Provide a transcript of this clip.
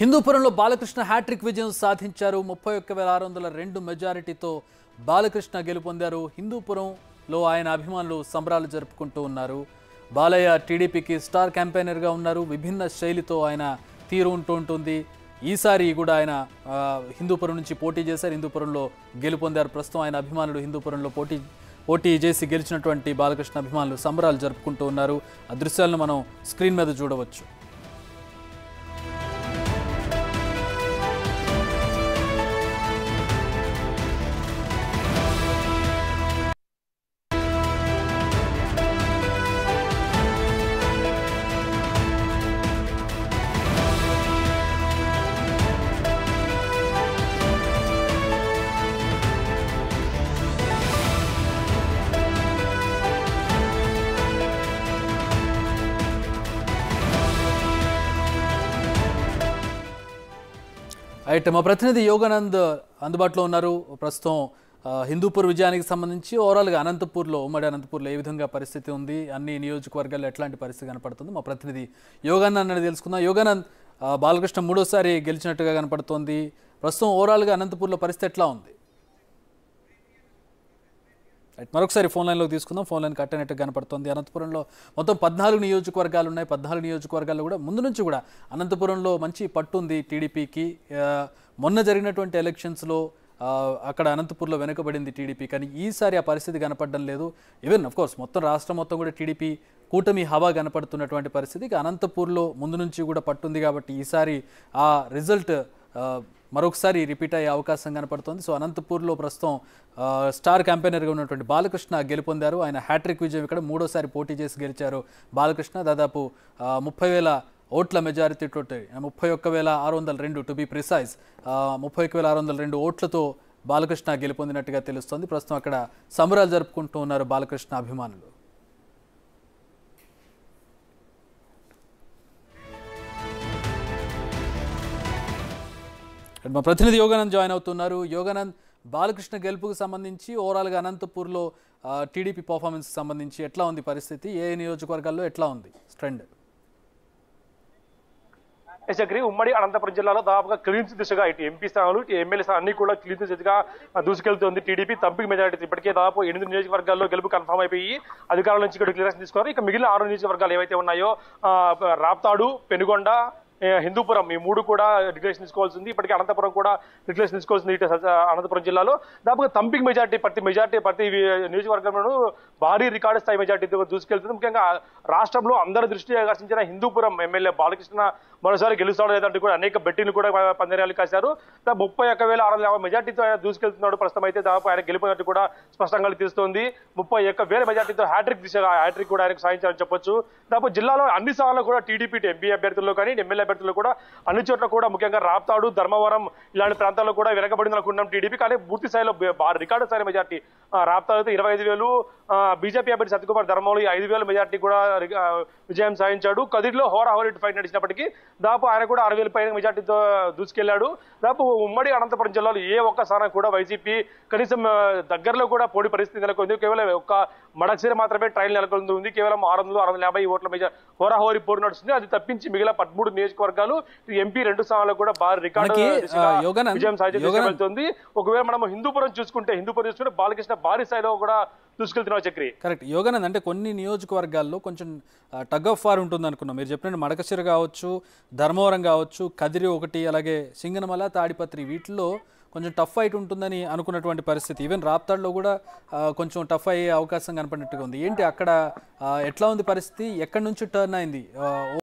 హిందూపురంలో Balakrishna hat trick విజయం సాధించారు ముప్పై ఒక్క వేల ఆరు వందల రెండు మెజారిటీతో బాలకృష్ణ గెలుపొందారు హిందూపురంలో ఆయన అభిమానులు సంబరాలు జరుపుకుంటూ ఉన్నారు బాలయ్య టీడీపీకి స్టార్ క్యాంపెయినర్గా ఉన్నారు విభిన్న శైలితో ఆయన తీరు ఉంటూ ఉంటుంది ఈసారి కూడా ఆయన ఆ, హిందూపురం నుంచి పోటీ చేశారు హిందూపురంలో గెలుపొందారు ప్రస్తుతం ఆయన అభిమానులు హిందూపురంలో పోటీ పోటీ చేసి గెలిచినటువంటి బాలకృష్ణ అభిమానులు సంబరాలు జరుపుకుంటూ ఉన్నారు ఆ దృశ్యాలను మనం స్క్రీన్ మీద చూడవచ్చు అయితే మా ప్రతినిధి యోగానంద్ అందుబాటులో ఉన్నారు ప్రస్తుతం ఆ, హిందూపూర్ విజయానికి సంబంధించి ఓవరాల్గా అనంతపూర్లో ఉమ్మడి అనంతపూర్లో ఏ విధంగా పరిస్థితి ఉంది అన్ని నియోజకవర్గాల్లో ఎట్లాంటి పరిస్థితి కనపడుతుంది మా ప్రతినిధి యోగానంద్ అనేది తెలుసుకుందాం యోగానంద్ ఆ, బాలకృష్ణ మూడోసారి గెలిచినట్టుగా కనపడుతోంది ప్రస్తుతం ఓవరాల్గా అనంతపూర్లో పరిస్థితి ఎట్లా ఉంది రైట్ మరొకసారి ఫోన్ లైన్లోకి తీసుకుందాం ఫోన్ లైన్ కట్ అయినట్టు కనపడుతుంది అనంతపురంలో మొత్తం పద్నాలుగు నియోజకవర్గాలు ఉన్నాయి పద్నాలుగు నియోజకవర్గాల్లో కూడా ముందు నుంచి కూడా అనంతపురంలో మంచి పట్టు ఉంది టీడీపీకి ఆ, మొన్న జరిగినటువంటి ఎలక్షన్స్లో ఆ, అక్కడ అనంతపూర్లో వెనుకబడింది టీడీపీ కానీ ఈసారి ఆ పరిస్థితి కనపడడం లేదు ఈవెన్ అఫ్ కోర్స్ మొత్తం రాష్ట్రం మొత్తం కూడా టీడీపీ కూటమి హవా కనపడుతున్నటువంటి పరిస్థితి ఇక అనంతపూర్లో ముందు నుంచి కూడా పట్టుంది కాబట్టి ఈసారి ఆ రిజల్ట్ ఆ, మరొకసారి రిపీట్ అయ్యే అవకాశం కనపడుతోంది సో అనంతపూర్లో ప్రస్తుతం ఆ, స్టార్ క్యాంపెయినర్గా ఉన్నటువంటి బాలకృష్ణ గెలుపొందారు ఆయన హ్యాట్రిక్ విజయం ఇక్కడ మూడోసారి పోటీ చేసి గెలిచారు బాలకృష్ణ దాదాపు ఆ, ముప్పై వేల ఓట్ల మెజారిటీ తోటి ముప్పై ఒక్క వేల ఆరు వందల రెండు టు బి ప్రిసైజ్ ముప్పై ఒక్క వేల ఆరు వందల రెండు ఓట్లతో బాలకృష్ణ గెలుపొందినట్టుగా తెలుస్తోంది ప్రస్తుతం అక్కడ సంబరాలు జరుపుకుంటూ ఉన్నారు బాలకృష్ణ అభిమానులు ఇక్కడ మా ప్రతినిధి యోగానంద్ జాయిన్ అవుతున్నారు యోగానంద్ బాలకృష్ణ గెలుపుకు సంబంధించి ఓవరాల్గా అనంతపూర్లో ఆ, టీడీపీ పర్ఫార్మెన్స్ సంబంధించి ఎట్లా ఉంది పరిస్థితి ఏ నియోజకవర్గాల్లో ఎట్లా ఉంది ట్రెండ్ యశగ్రి ఉమ్మడి అనంతపురం జిల్లాలో దాదాపుగా క్లీన్స్ దిశగా ఇటు ఎంపీ స్థానాలు ఇటు ఎమ్మెల్యే స్థానాలు అన్ని కూడా క్లీన్స్ దిశగా దూసుకెళ్తుంది టీడీపీ తంపిక మెజారిటీ ఇప్పటికే దాదాపు ఎనిమిది నియోజకవర్గాల్లో గెలుపు కన్ఫర్మ్ అయిపోయి అధికారుల నుంచి ఇక్కడ క్లియరెన్స్ తీసుకున్నారు ఇక మిగిలిన ఆరు నియోజకవర్గాలు ఏవైతే ఉన్నాయో ఆ, రాప్తాడు పెనుగొండ ఏ, హిందూపురం ఈ మూడు కూడా డిక్లరేషన్ తీసుకోవాల్సింది ఇప్పటికే అనంతపురం కూడా డిక్లరేషన్ తీసుకోవాల్సింది ఇటు స- అనంతపురం జిల్లాలో దాదాపుగా తంపింగ్ మెజార్టీ ప్రతి మెజార్టీ ప్రతి వి- నియోజకవర్గంలోనూ భారీ రికార్డు స్థాయి మెజార్టీతో దూసుకెళ్తుంది ముఖ్యంగా రాష్ట్రంలో అందరి దృష్టి ఆకర్షించిన హిందూపురం ఎమ్మెల్యే బాలకృష్ణ మరోసారి గెలుస్తాడు లేదంటే కూడా అనేక బెట్టింగ్లు కూడా పందేరాలు కాశారు దాదాపు ముప్పై ఒక్క వేల ఆరు వందల యాభై మెజార్టీతో ఆయన దూసుకెళ్తున్నాడు ప్రస్తుతం అయితే దాదాపు ఆయన గెలిపినట్టు కూడా స్పష్టంగా తెలుస్తోంది ముప్పై ఒక్క వేల మెజార్టీతో హ్యాట్రిక్ దిశగా హ్యాట్రిక్ కూడా ఆయనకు సాధించాలని చెప్పొచ్చు దాదాపు జిల్లాలో అన్ని స్థానాల్లో కూడా టీడీపీ ఎంపీ అభ్యర్థుల్లో కానీ ఎమ్మెల్యే అభ్యర్థుల్లో కూడా అన్ని చోట్ల కూడా ముఖ్యంగా రాప్తాడు ధర్మవరం ఇలాంటి ప్రాంతాల్లో కూడా వెనకబడింది అనుకున్నాం టీడీపీ కానీ పూర్తి స్థాయిలో బే- బా- రికార్డు స్థాయి మెజార్టీ ఆ, రాప్తాడు అయితే ఇరవై ఐదు వేలు బీజేపీ అభ్యర్థి సత్యకుమార్ ధర్మంలో ఈ ఐదు వేల మెజార్టీ కూడా రి- ఆ, విజయం సాధించాడు కదిరిలో హోరాహోరీ ఫైట్ నడిచినప్పటికీ దాదాపు ఆయన కూడా అరవై వేల పైన మెజార్టీతో దూసుకెళ్లాడు దాదాపు ఉమ్మడి అనంతపురం జిల్లాలో ఏ ఒక్క స్థానం కూడా వైసీపీ కనీసం ఆ, దగ్గరలో కూడా పోటీ పరిస్థితి నెలకొంది కేవలం ఒక్క మడక్సిర మాత్రమే ట్రైన్ నెలకొంది ఉంది కేవలం ఆరు వందలు ఆరు వందల యాభై ఓట్ల మెజార్ హోరాహోరీ పోటీ నడుస్తుంది అది తప్పించి మిగిలిన పదమూడు నియోజకవర్గాలు ఇటు ఎంపీ రెండు స్థానాల్లో కూడా భారీ రికార్డు మనకి, దిశగా ఆ, యోగానంద్, విజయం సాధించే యోగానంద్. వెళ్తుంది ఒకవేళ మనం హిందూపురం చూసుకుంటే హిందూపురం చూసుకుంటే బాలకృష్ణ భారీ స్థాయిలో కూడా దూసుకెళ్తున్నావు చక్రి కరెక్ట్ యోగానంద్ అంటే కొన్ని నియోజకవర్గాల్లో కొంచెం టగ్ ఆఫ్ వార్ ఉంటుంది అనుకున్నాం మీరు చెప్పినట్టు మడకశిర కావచ్చు ధర్మవరం కావచ్చు కదిరి ఒకటి అలాగే సింగనమల తాడిపత్రి వీటిల్లో కొంచెం టఫ్ ఫైట్ ఉంటుందని అనుకున్నటువంటి పరిస్థితి ఈవెన్ రాప్తాడ్లో కూడా ఆ, కొంచెం టఫ్ అయ్యే అవకాశం కనపడినట్టుగా ఉంది ఏంటి అక్కడ ఆ, ఎట్లా ఉంది పరిస్థితి ఎక్కడి నుంచి టర్న్ అయింది ఆ,